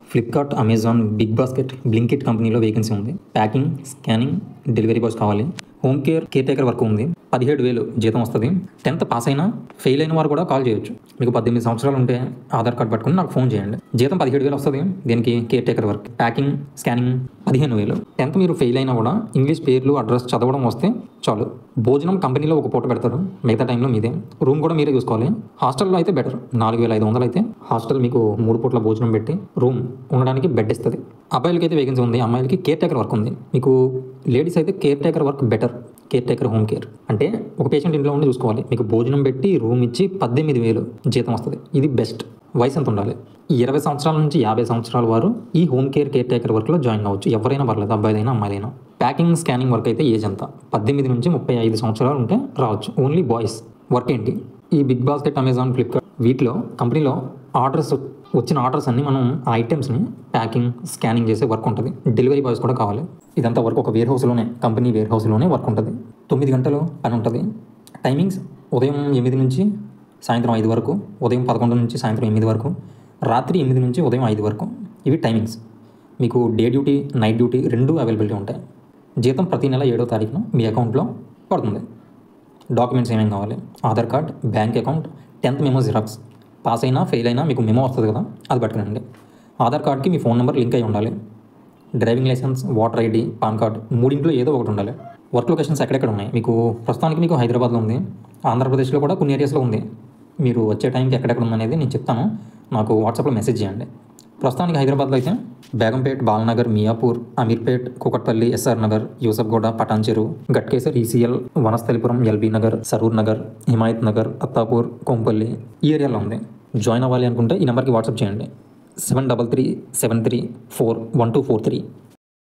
Flipkart Amazon big basket Blinkit కంపెనీలో vacancy ఉంది packing scanning delivery boys కావాలి home care caretaker work ఉంది పదిహేడు వేలు జీతం వస్తుంది టెన్త్ పాస్ అయినా ఫెయిల్ అయిన వారు కూడా కాల్ చేయొచ్చు మీకు పద్దెనిమిది సంవత్సరాలు ఉంటే ఆధార్ కార్డ్ పట్టుకుని నాకు ఫోన్ చేయండి జీతం పదిహేడు వేలు వస్తుంది దీనికి caretaker work packing scanning పదిహేను వేలు టెన్త్ మీరు ఫెయిల్ అయినా కూడా ఇంగ్లీష్ పేర్లు అడ్రస్ చదవడం వస్తే చాలు భోజనం కంపెనీలో ఒక పూట పెడతారు మిగతా టైంలో మీదే రూమ్ కూడా మీరే చూసుకోవాలి హాస్టల్లో అయితే బెటర్ నాలుగు వేల ఐదు వందలు అయితే హాస్టల్ మీకు మూడు పూట్ల భోజనం పెట్టి రూమ్ ఉండడానికి బెడ్ ఇస్తుంది అబ్బాయిలకి అయితే వేకెన్సీ ఉంది అమ్మాయిలకి కేర్ టేకర్ వర్క్ ఉంది మీకు లేడీస్ అయితే caretaker work better caretaker home care అంటే ఒక పేషెంట్ ఇంట్లో ఉండి చూసుకోవాలి మీకు భోజనం పెట్టి రూమ్ ఇచ్చి పద్దెనిమిది వేలు జీతం వస్తుంది ఇది బెస్ట్ వయసు ఎంత ఉండాలి ఇరవై సంవత్సరాల నుంచి యాభై సంవత్సరాల వారు ఈ హోమ్ కేర్ కేర్ టేకర్ వర్క్లో జాయిన్ అవ్వచ్చు ఎవరైనా పర్లేదు అబ్బాయిలైనా అమ్మాయిలైనా ప్యాకింగ్ స్కానింగ్ వర్క్ అయితే ఏజ్ ఎంత పద్దెనిమిది నుంచి ముప్పై ఐదు సంవత్సరాలు ఉంటే రావచ్చు ఓన్లీ బాయ్స్ వర్క్ ఏంటి ఈ బిగ్ బాస్కెట్ అమెజాన్ ఫ్లిప్కార్ట్ వీటిలో కంపెనీలో ఆర్డర్స్ వచ్చిన ఆర్డర్స్ అన్ని మనం ఆ ఐటమ్స్ని ప్యాకింగ్ స్కానింగ్ చేసే వర్క్ ఉంటుంది డెలివరీ బాయ్స్ కూడా కావాలి ఇదంతా వర్క్ ఒక వేర్ హౌస్లోనే కంపెనీ వేర్ హౌస్లోనే వర్క్ ఉంటుంది తొమ్మిది గంటలు పని ఉంటుంది టైమింగ్స్ ఉదయం ఎనిమిది నుంచి సాయంత్రం ఐదు వరకు ఉదయం పదకొండు నుంచి సాయంత్రం ఎనిమిది వరకు రాత్రి ఎనిమిది నుంచి ఉదయం ఐదు వరకు ఇవి టైమింగ్స్ మీకు డే డ్యూటీ నైట్ డ్యూటీ రెండు అవైలబిలిటీ ఉంటాయి జీతం ప్రతి నెల ఏడో తారీఖున మీ అకౌంట్లో పడుతుంది డాక్యుమెంట్స్ ఏమేమి కావాలి Aadhaar card bank account tenth memo xerox pass అయినా ఫెయిల్ అయినా మీకు మెమో వస్తుంది కదా అది పట్టుకునండి ఆధార్ కార్డ్కి మీ ఫోన్ నెంబర్ లింక్ అయి ఉండాలి driving licence voter ID PAN card మూడింట్లో ఏదో ఒకటి ఉండాలి వర్క్ లొకేషన్స్ ఎక్కడెక్కడ ఉన్నాయి మీకు ప్రస్తుతానికి మీకు హైదరాబాద్లో ఉంది ఆంధ్రప్రదేశ్లో కూడా కొన్ని ఏరియాస్లో ఉంది మీరు వచ్చే టైంకి ఎక్కడెక్కడ ఉందనేది నేను చెప్తాను నాకు వాట్సాప్లో మెసేజ్ చేయండి ప్రస్తుతానికి హైదరాబాద్లో అయితే బేగంపేట్ బాలనగర్ మియాపూర్ అమీర్పేట్ కూకట్పల్లి ఎస్ఆర్ నగర్ యూసఫ్గూడ పటాన్చెరు గట్కేసర్ ఈసీఎల్ వనస్థలిపురం ఎల్బీ నగర్ సరూర్ నగర్ హిమాయత్ నగర్ అత్తాపూర్ కొంపల్లి ఈ ఏరియాలో ఉంది జాయిన్ అవ్వాలి అనుకుంటే ఈ నెంబర్కి వాట్సాప్ చేయండి seven double three seven three four one two four three